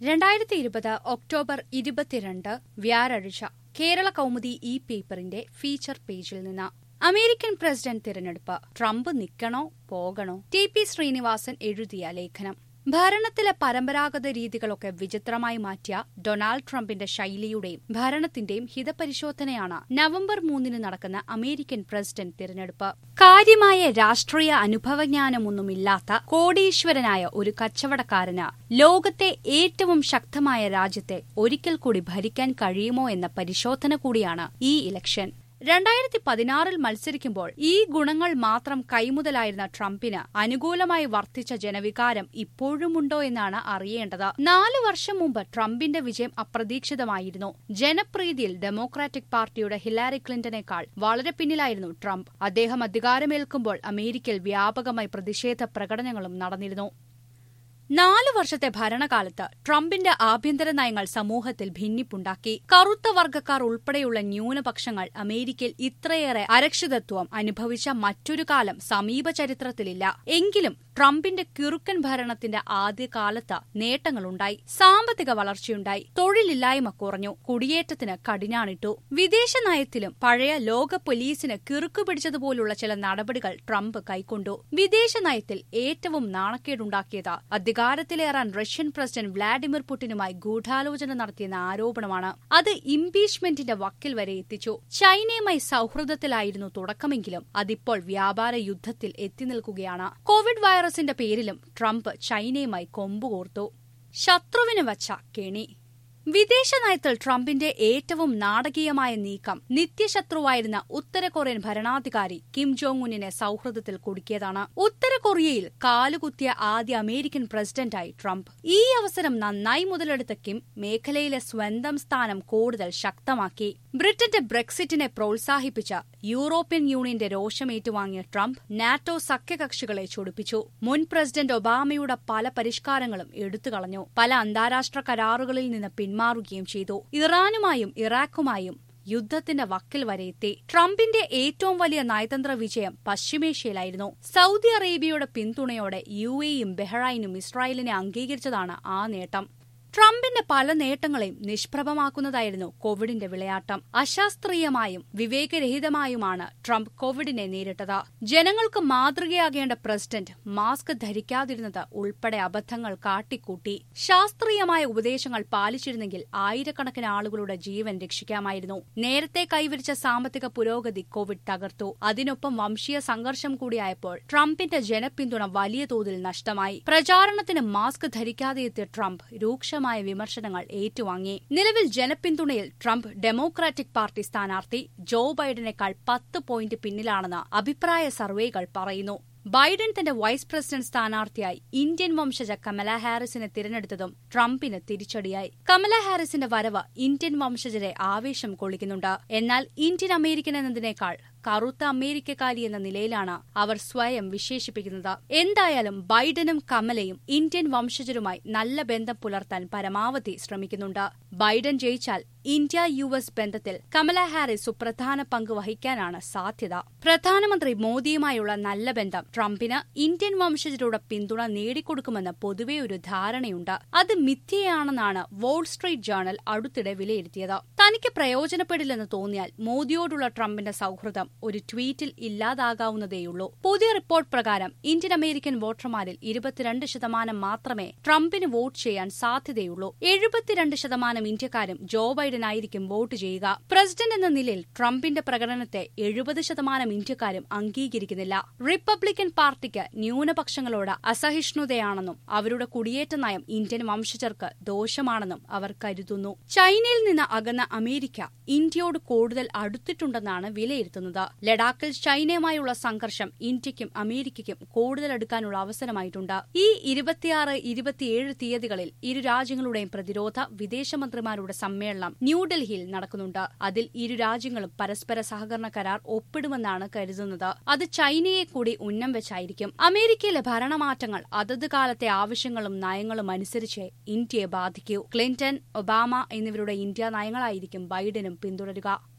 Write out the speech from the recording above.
രണ്ടായിരത്തി ഇരുപത് ഒക്ടോബർ ഇരുപത്തിരണ്ട് വ്യാഴാഴ്ച കേരള കൗമുദി ഈ പേപ്പറിന്റെ ഫീച്ചർ പേജിൽ നിന്ന് അമേരിക്കൻ പ്രസിഡന്റ് തിരഞ്ഞെടുപ്പ് ട്രംപ് നിൽക്കണോ പോകണോ ടി പി ശ്രീനിവാസൻ എഴുതിയ ലേഖനം ഭരണത്തിലെ പരമ്പരാഗത രീതികളൊക്കെ വിചിത്രമായി മാറ്റിയ ഡൊണാൾഡ് ട്രംപിന്റെ ശൈലിയുടെയും ഭരണത്തിന്റെയും ഹിതപരിശോധനയാണ് നവംബർ മൂന്നിന് നടക്കുന്ന അമേരിക്കൻ പ്രസിഡന്റ് തിരഞ്ഞെടുപ്പ് കാര്യമായ രാഷ്ട്രീയ അനുഭവജ്ഞാനമൊന്നുമില്ലാത്ത കോടീശ്വരനായ ഒരു കച്ചവടക്കാരന് ലോകത്തെ ഏറ്റവും ശക്തമായ രാജ്യത്തെ ഒരിക്കൽ കൂടി ഭരിക്കാൻ കഴിയുമോ എന്ന പരിശോധന കൂടിയാണ് ഈ ഇലക്ഷൻ രണ്ടായിരത്തി പതിനാറിൽ മത്സരിക്കുമ്പോൾ ഈ ഗുണങ്ങൾ മാത്രം കൈമുതലായിരുന്ന ട്രംപിന് അനുകൂലമായി വർദ്ധിച്ച ജനവികാരം ഇപ്പോഴുമുണ്ടോ എന്നാണ് അറിയേണ്ടത് നാലു വർഷം മുമ്പ് ട്രംപിന്റെ വിജയം അപ്രതീക്ഷിതമായിരുന്നു ജനപ്രീതിയിൽ ഡെമോക്രാറ്റിക് പാർട്ടിയുടെ ഹിലാരി ക്ലിന്റനേക്കാൾ വളരെ പിന്നിലായിരുന്നു ട്രംപ് അദ്ദേഹം അധികാരമേൽക്കുമ്പോൾ അമേരിക്കയിൽ വ്യാപകമായി പ്രതിഷേധ പ്രകടനങ്ങളും നടന്നിരുന്നു നാലു വർഷത്തെ ഭരണകാലത്ത് ട്രംപിന്റെ ആഭ്യന്തര നയങ്ങൾ സമൂഹത്തിൽ ഭിന്നിപ്പുണ്ടാക്കി കറുത്ത വർഗ്ഗക്കാർ ഉൾപ്പെടെയുള്ള ന്യൂനപക്ഷങ്ങൾ അമേരിക്കയിൽ ഇത്രയേറെ അരക്ഷിതത്വം അനുഭവിച്ച മറ്റൊരു കാലം സമീപ ചരിത്രത്തിലില്ല എങ്കിലും ട്രംപിന്റെ കിറുക്കൻ ഭരണത്തിന്റെ ആദ്യകാലത്ത് നേട്ടങ്ങളുണ്ടായി സാമ്പത്തിക വളർച്ചയുണ്ടായി തൊഴിലില്ലായ്മ കുറഞ്ഞു കുടിയേറ്റത്തിന് കടിഞ്ഞാണിട്ടു വിദേശ നയത്തിലും പഴയ ലോക പോലീസിന് കിറുക്കു പിടിച്ചതുപോലുള്ള ചില നടപടികൾ ട്രംപ് കൈക്കൊണ്ടു വിദേശ നയത്തിൽ ഏറ്റവും നാണക്കേടുണ്ടാക്കിയത് അധികാരത്തിലേറാൻ റഷ്യൻ പ്രസിഡന്റ് വ്ളാഡിമിർ പുടിനുമായി ഗൂഢാലോചന നടത്തിയെന്ന ആരോപണമാണ് അത് ഇംപീച്ച്മെന്റിന്റെ വക്കിൽ വരെ എത്തിച്ചു ചൈനയുമായി സൌഹൃദത്തിലായിരുന്നു തുടക്കമെങ്കിലും അതിപ്പോൾ വ്യാപാര യുദ്ധത്തിൽ എത്തി നിൽക്കുകയാണ് കോവിഡ് വൈറസിന്റെ പേരിലും ട്രംപ് ചൈനയുമായി കൊമ്പുകോർത്തു ശത്രുവിന് വച്ച കെണി വിദേശ നയത്തിൽ ട്രംപിന്റെ ഏറ്റവും നാടകീയമായ നീക്കം നിത്യശത്രുവായിരുന്ന ഉത്തര കൊറിയൻ ഭരണാധികാരി കിം ജോങ് ഉന്നിനെ സൌഹൃദത്തിൽ കുടുക്കിയതാണ് ഉത്തര കൊറിയയിൽ കാലുകുത്തിയ ആദ്യ അമേരിക്കൻ പ്രസിഡന്റായി ട്രംപ് ഈ അവസരം നന്നായി മുതലെടുത്ത കിം മേഖലയിലെ സ്വന്തം സ്ഥാനം കൂടുതൽ ശക്തമാക്കി ബ്രിട്ടന്റെ ബ്രെക്സിറ്റിനെ പ്രോത്സാഹിപ്പിച്ച യൂറോപ്യൻ യൂണിയന്റെ രോഷമേറ്റുവാങ്ങിയ ട്രംപ് നാറ്റോ സഖ്യകക്ഷികളെ ചൊടിപ്പിച്ചു മുൻ പ്രസിഡന്റ് ഒബാമയുടെ പല പരിഷ്കാരങ്ങളും എടുത്തുകളഞ്ഞു പല അന്താരാഷ്ട്ര കരാറുകളിൽ നിന്ന് പിന്മാറുകയും ചെയ്തു ഇറാനുമായും ഇറാഖുമായും യുദ്ധത്തിന്റെ വക്കിൽ വരെ എത്തി ട്രംപിന്റെ ഏറ്റവും വലിയ നയതന്ത്ര വിജയം പശ്ചിമേഷ്യയിലായിരുന്നു സൗദി അറേബ്യയുടെ പിന്തുണയോടെ യു എയും ബെഹ്റൈനും ഇസ്രായേലിനെ അംഗീകരിച്ചതാണ് ആ നേട്ടം ട്രംപിന്റെ പല നേട്ടങ്ങളെയും നിഷ്പ്രഭമാക്കുന്നതായിരുന്നു കോവിഡിന്റെ വിളയാട്ടം അശാസ്ത്രീയമായും വിവേകരഹിതമായുമാണ് ട്രംപ് കോവിഡിനെ നേരിട്ടത് ജനങ്ങൾക്ക് മാതൃകയാകേണ്ട പ്രസിഡന്റ് മാസ്ക് ധരിക്കാതിരുന്നത് ഉൾപ്പെടെ അബദ്ധങ്ങൾ കാട്ടിക്കൂട്ടി ശാസ്ത്രീയമായ ഉപദേശങ്ങൾ പാലിച്ചിരുന്നെങ്കിൽ ആയിരക്കണക്കിന് ആളുകളുടെ ജീവൻ രക്ഷിക്കാമായിരുന്നു നേരത്തെ കൈവരിച്ച സാമ്പത്തിക പുരോഗതി കോവിഡ് തകർത്തു അതിനൊപ്പം വംശീയ സംഘർഷം കൂടിയായപ്പോൾ ട്രംപിന്റെ ജനപിന്തുണ വലിയ തോതിൽ നഷ്ടമായി പ്രചാരണത്തിന് മാസ്ക് ധരിക്കാതെ എത്തിയ ട്രംപ് രൂക്ഷ രൂക്ഷമായ വിമർശനങ്ങൾ ഏറ്റുവാങ്ങി നിലവിൽ ജനപിന്തുണയിൽ ട്രംപ് ഡെമോക്രാറ്റിക് പാർട്ടി സ്ഥാനാർത്ഥി ജോ ബൈഡനേക്കാൾ പത്ത് പോയിന്റ് പിന്നിലാണെന്ന് അഭിപ്രായ സർവേകൾ പറയുന്നു ബൈഡൻ തന്റെ വൈസ് പ്രസിഡന്റ് സ്ഥാനാർത്ഥിയായി ഇന്ത്യൻ വംശജ കമല ഹാരിസിനെ തിരഞ്ഞെടുത്തതും ട്രംപിന് തിരിച്ചടിയായി കമല ഹാരിസിന്റെ വരവ് ഇന്ത്യൻ വംശജരെ ആവേശം കൊള്ളിക്കുന്നുണ്ട് എന്നാൽ ഇന്ത്യൻ അമേരിക്കൻ എന്നതിനേക്കാൾ കറുത്ത അമേരിക്കക്കാരി എന്ന നിലയിലാണ് അവർ സ്വയം വിശേഷിപ്പിക്കുന്നത് എന്തായാലും ബൈഡനും കമലയും ഇന്ത്യൻ വംശജരുമായി നല്ല ബന്ധം പുലർത്താൻ പരമാവധി ശ്രമിക്കുന്നുണ്ട് ബൈഡൻ ജയിച്ചാൽ ഇന്ത്യ യു എസ് ബന്ധത്തിൽ കമല ഹാരിസ് സുപ്രധാന പങ്ക് വഹിക്കാനാണ് സാധ്യത പ്രധാനമന്ത്രി മോദിയുമായുള്ള നല്ല ബന്ധം ട്രംപിന് ഇന്ത്യൻ വംശജരുടെ പിന്തുണ നേടിക്കൊടുക്കുമെന്ന് പൊതുവെ ഒരു ധാരണയുണ്ട് അത് മിഥ്യയാണെന്നാണ് വോൾ സ്ട്രീറ്റ് ജേണൽ അടുത്തിടെ വിലയിരുത്തിയത് തനിക്ക് പ്രയോജനപ്പെടില്ലെന്ന് തോന്നിയാൽ മോദിയോടുള്ള ട്രംപിന്റെ സൌഹൃദം ഒരു ട്വീറ്റിൽ ഇല്ലാതാകാവുന്നതേയുള്ളൂ പുതിയ റിപ്പോർട്ട് പ്രകാരം ഇന്ത്യൻ അമേരിക്കൻ വോട്ടർമാരിൽ ഇരുപത്തിരണ്ട് ശതമാനം മാത്രമേ ട്രംപിന് വോട്ട് ചെയ്യാൻ സാധ്യതയുള്ളൂ എഴുപത്തിരണ്ട് ശതമാനം ഇന്ത്യക്കാരും ജോ ബൈഡനായിരിക്കും വോട്ട് ചെയ്യുക പ്രസിഡന്റ് എന്ന നിലയിൽ ട്രംപിന്റെ പ്രകടനത്തെ എഴുപത് ശതമാനം ഇന്ത്യക്കാരും അംഗീകരിക്കുന്നില്ല റിപ്പബ്ലിക്കൻ പാർട്ടിക്ക് ന്യൂനപക്ഷങ്ങളോട് അസഹിഷ്ണുതയാണെന്നും അവരുടെ കുടിയേറ്റ നയം ഇന്ത്യൻ വംശജർക്ക് ദോഷമാണെന്നും അവർ കരുതുന്നു ചൈനയിൽ നിന്ന് അകന്ന അമേരിക്ക ഇന്ത്യയോട് കൂടുതൽ അടുത്തിട്ടുണ്ടെന്നാണ് വിലയിരുത്തുന്നത് ലഡാക്കിൽ ചൈനയുമായുള്ള സംഘർഷം ഇന്ത്യക്കും അമേരിക്കയ്ക്കും കൂടുതൽ അടുക്കാനുള്ള അവസരമായിട്ടുണ്ട് ഈ ഇരുപത്തിയാറ് ഇരുപത്തിയേഴ് തീയതികളിൽ ഇരു രാജ്യങ്ങളുടെയും പ്രതിരോധ വിദേശമന്ത്രിമാരുടെ സമ്മേളനം ന്യൂഡൽഹിയിൽ നടക്കുന്നുണ്ട് അതിൽ ഇരു രാജ്യങ്ങളും പരസ്പര സഹകരണ കരാർ ഒപ്പിടുമെന്നാണ് കരുതുന്നത് അത് ചൈനയെ കൂടി ഉന്നം വെച്ചായിരിക്കും അമേരിക്കയിലെ ഭരണമാറ്റങ്ങൾ അതത് കാലത്തെ ആവശ്യങ്ങളും നയങ്ങളും അനുസരിച്ച് ഇന്ത്യയെ ബാധിക്കൂ ക്ലിന്റൺ ഒബാമ എന്നിവരുടെ ഇന്ത്യ നയങ്ങളായിരിക്കും ബൈഡനും പിന്തുടരുക